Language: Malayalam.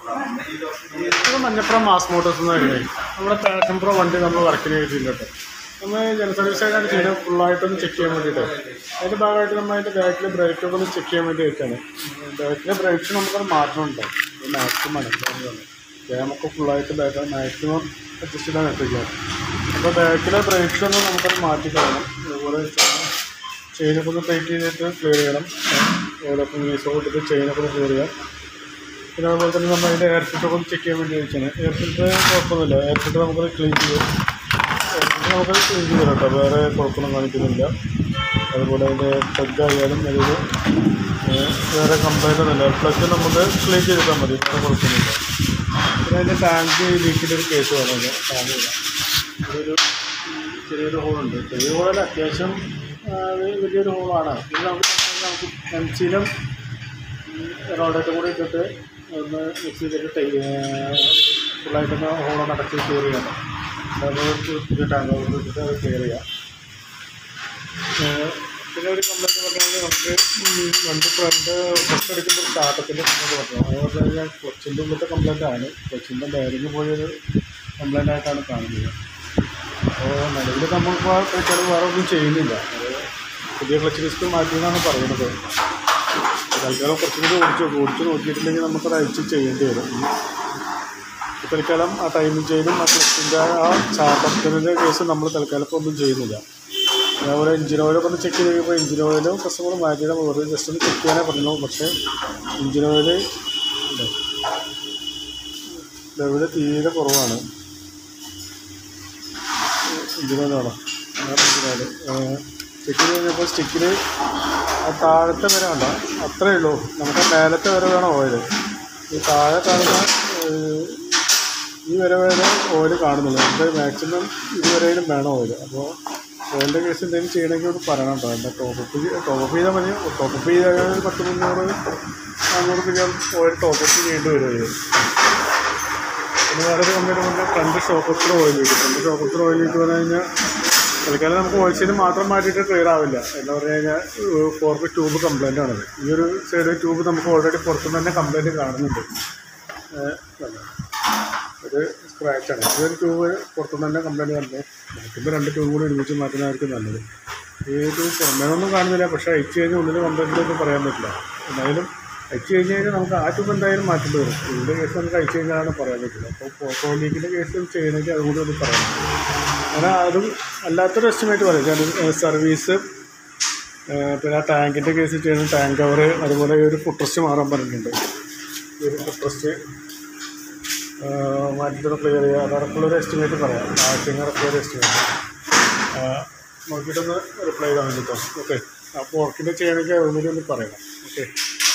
ഇത് മഞ്ഞപ്പുറം മാസ് മോട്ടോഴ്സ് എന്ന് പറയുന്നത് നമ്മുടെ പാഷൻ പ്രോ വണ്ടി നമ്മൾ വർക്കിന് ചെയ്തിട്ടുണ്ട് കേട്ടോ നമ്മൾ ജന സർവീസ് ആയിട്ടാണ് ചെയ്യുന്നത് ഫുള്ളായിട്ടൊന്ന് ചെക്ക് ചെയ്യാൻ വേണ്ടിയിട്ട് അതിൻ്റെ ഭാഗമായിട്ട് നമ്മൾ അതിൻ്റെ ബാക്കിൽ ബ്രേക്കൊക്കെ ഒന്ന് ചെക്ക് ചെയ്യാൻ വേണ്ടി വെച്ചാണ് ബാക്കിലെ ബ്രേക്സ് നമുക്കൊരു മാറ്റമുണ്ട് മാക്സിമം ആണ് നമുക്ക് ഫുള്ളായിട്ട് ബാക്ക് മാക്സിമം അഡ്ജസ്റ്റ് ചെയ്താൽ എത്തിക്കാം അപ്പോൾ ബാക്കിലെ ബ്രേക്സ് ഒന്ന് നമുക്കൊന്ന് മാറ്റി കളയണം അതുപോലെ ചെയിനൊക്കെ ഒന്ന് ടൈറ്റ് ചെയ്തിട്ട് ക്ലിയർ ചെയ്യണം ഓരോക്കെ മീസോ കൊടുത്തിട്ട് ചെയിനൊക്കെ ഒന്ന് ക്ലിയർ ചെയ്യാം പിന്നെ അതുപോലെ തന്നെ നമ്മൾ അതിൻ്റെ എയർ ഫിൽറ്റർ ഒന്ന് ചെക്ക് ചെയ്യാൻ വേണ്ടി വെച്ചാണ് എയർ ഫിൽറ്റർ കുഴപ്പമൊന്നുമില്ല എയർ ഫിൽറ്റർ നമുക്കത് ക്ലീൻ ചെയ്യും എയർ ഫിൽറ്റർ നമുക്കത് ക്ലീൻ ചെയ്ത് കേട്ടോ വേറെ കുഴപ്പമൊന്നും കാണിക്കുന്നില്ല അതുപോലെ അതിൻ്റെ പ്ലഗ് ആയാലും അതിൽ വേറെ കംപ്ലൈൻ്റ് ഒന്നുമില്ല പ്ലഗ് നമുക്ക് ക്ലീൻ ചെയ്തിട്ടാൽ മതി വേറെ കുഴപ്പമൊന്നുമില്ല പിന്നെ അതിൻ്റെ ടാങ്ക് ലീക്കിൻ്റെ ഒരു കേസ് വേണം ടാങ്ക് അതൊരു ചെറിയൊരു ഹോളുണ്ട് ചെറിയ ഹോളല്ല അത്യാവശ്യം ആ, വ- വലിയൊരു ഹോളാണ് ഇത് നമുക്ക് നമുക്ക് എം സിയിലും റോഡൊക്കെ കൂടി ഇട്ടിട്ട് ഒന്ന് മിക്സ് ചെയ്തിട്ട് ടൈ ഫുള്ളായിട്ടൊന്ന് ഹോളൊന്ന് അടച്ച് ക്ലിയർ ചെയ്യണം അത് പുതിയ ടാങ്ക് ഇട്ടിട്ട് അത് ക്ലിയർ ചെയ്യാം ഏഹ് പിന്നെ ഒരു കംപ്ലൈൻറ്റ് പറഞ്ഞാൽ നമുക്ക് ഉം വണ്ടി ഫ്രണ്ട് ഫസ്റ്റ് അടിക്കുമ്പോൾ സ്റ്റാർട്ടത്തിൻ്റെ കംപ്ലൈൻറ്റ് പറഞ്ഞു അതുപോലെ തന്നെ ക്ലച്ചിൻ്റെ ഉള്ളിലത്തെ കംപ്ലൈൻ്റ് ആണ് ക്ലച്ചിൻ്റെ ബാരിങ് പോയൊരു കംപ്ലൈൻ്റ് ആയിട്ടാണ് കാണുന്നത് അപ്പോൾ നിലവിൽ നമ്മളിപ്പോൾ വെച്ചാൽ വേറെ ഒന്നും ചെയ്യുന്നില്ല അത് പുതിയ ക്ലച്ച് ഡിസ്ക് മാറ്റിയെന്നാണ് പറയുന്നത് തൽക്കാലം കുറച്ചും കൂടി ഓടിച്ചു നോക്കും ഓടിച്ച് നോക്കിയിട്ടില്ലെങ്കിൽ നമുക്കത് അയച്ച് ചെയ്യേണ്ടി വരും ഇപ്പോൾ തൽക്കാലം ആ ടൈമിംഗ് ചെയ്തും ആ ക്ലച്ചിൻ്റെ ആ ചാട്ടത്തിൻ്റെ കേസ് നമ്മൾ തൽക്കാലം ഇപ്പോൾ ഒന്നും ചെയ്യുന്നില്ല അതേപോലെ എഞ്ചിൻ ഓയിലൊക്കെ ഒന്ന് ചെക്ക് ചെയ്യുമ്പോൾ എഞ്ചിൻ ഓയിലും കസ്റ്റമർ മാറ്റിയിട്ട് വെറുതെ ജസ്റ്റ് ഒന്ന് ചെക്ക് ചെയ്യാനേ പറഞ്ഞു പക്ഷേ എഞ്ചിൻ ഓയിൽ ലെവല് തീരെ കുറവാണ് എഞ്ചിൻ ഓയിലാണോ എഞ്ചിൻ ഓയിൽ ചെക്ക് ചെയ്ത് കഴിഞ്ഞപ്പോൾ സ്റ്റിക്കിൽ ആ താഴത്തെ വരെ വേണ്ട അത്രയേ ഉള്ളൂ നമുക്ക് മേലത്തെ വരെ വേണം ഓയിൽ ഈ താഴെ കാണുന്ന ഏഹ്, ഈ വരെ വരെ ഓയിൽ കാണുന്നില്ല നമുക്ക് മാക്സിമം ഇതുവരെയും വേണം ഓയിൽ അപ്പോൾ ഓയിലിൻ്റെ കേസ് എന്തെങ്കിലും ചെയ്യണമെങ്കിൽ ഒന്ന് പറയണം കേട്ടോ എൻ്റെ ടോപ്പപ്പ് ടോപ്പപ്പ് ചെയ്താൽ മതി ടോപ്പപ്പ് ചെയ്താൽ ഒരു പത്ത് മുന്നൂറ് നാനൂറ് പിന്നെ ഓയിൽ ടോപ്പപ്പ് ചെയ്യേണ്ടി വരും ഇത് പിന്നെ വേറൊരു കമ്പനി പറഞ്ഞാൽ ഫ്രണ്ട് ഷോക്കപ്റ്റർ ഓയിൽ കിട്ടും ഫ്രണ്ട് ഷോക്കപ്റ്റർ ഓയിൽ കിട്ടുക പറഞ്ഞു കഴിഞ്ഞാൽ തൽക്കാലം നമുക്ക് ഓയിൽ സൈഡ് മാത്രം മാറ്റിയിട്ട് ക്ലിയർ ആവില്ല എന്ന് പറഞ്ഞു കഴിഞ്ഞാൽ ഫോർക്ക് ട്യൂബ് കംപ്ലൈൻ്റ് ആണത് ഈ ഒരു സൈഡ് ട്യൂബ് നമുക്ക് ഓൾറെഡി പുറത്തുനിന്ന് തന്നെ കംപ്ലൈൻറ്റ് കാണുന്നുണ്ട് ഏഹ്, കണ്ടോ? ഒരു സ്ക്രാച്ചാണ് ഇതൊരു ട്യൂബ് പുറത്തുനിന്ന് തന്നെ കംപ്ലൈൻറ്റ് കണ്ടു നമുക്കിപ്പോൾ രണ്ട് ട്യൂബ് കൂടി ഒരുമിച്ച് മാറ്റുന്നതായിരിക്കും നല്ലത് ഈ ട്യൂബ് പുറമേനൊന്നും കാണുന്നില്ല പക്ഷേ അയച്ചു കഴിഞ്ഞാൽ ഉള്ളിൽ കംപ്ലൈൻറ്റ് ഒന്നും പറയാൻ പറ്റില്ല എന്തായാലും അയച്ചു കഴിഞ്ഞ് കഴിഞ്ഞാൽ നമുക്ക് ആ ട്യൂബ് എന്തായാലും മാറ്റേണ്ടി വരും ഇതിൻ്റെ കേസ് നമുക്ക് അയച്ചു കഴിഞ്ഞാലാണ് പറയാൻ പറ്റില്ല അപ്പോൾ ഫോട്ടോ ലീക്കിൻ്റെ കേസ് ചെയ്യണമെങ്കിൽ അതുകൂടി ഒന്ന് പറയണം അങ്ങനെ അതും അല്ലാത്തൊരു എസ്റ്റിമേറ്റ് പറയാം സർവീസ് പിന്നെ ആ ടാങ്കിൻ്റെ കേസ് ചെയ്യുന്ന ടാങ്ക് കവർ അതുപോലെ ഈ ഒരു ഫുട്രസ്റ്റ് മാറാൻ പറഞ്ഞിട്ടുണ്ട് ഈ ഒരു ഫുട്രസ്റ്റ് മാറ്റിയിട്ട് ക്ലിയർ ചെയ്യുക അതടക്കമുള്ളൊരു എസ്റ്റിമേറ്റ് പറയാം ആവശ്യം ഇറക്കിയൊരു എസ്റ്റിമേറ്റ് നോക്കിയിട്ടൊന്ന് റിപ്ലൈ ചെയ്താൽ മതി കേട്ടോ ഓക്കെ അപ്പോൾ വർക്കിൻ്റെ ചെയ്യണമെങ്കിൽ അതുകൂടി ഒന്ന് പറയണം ഓക്കെ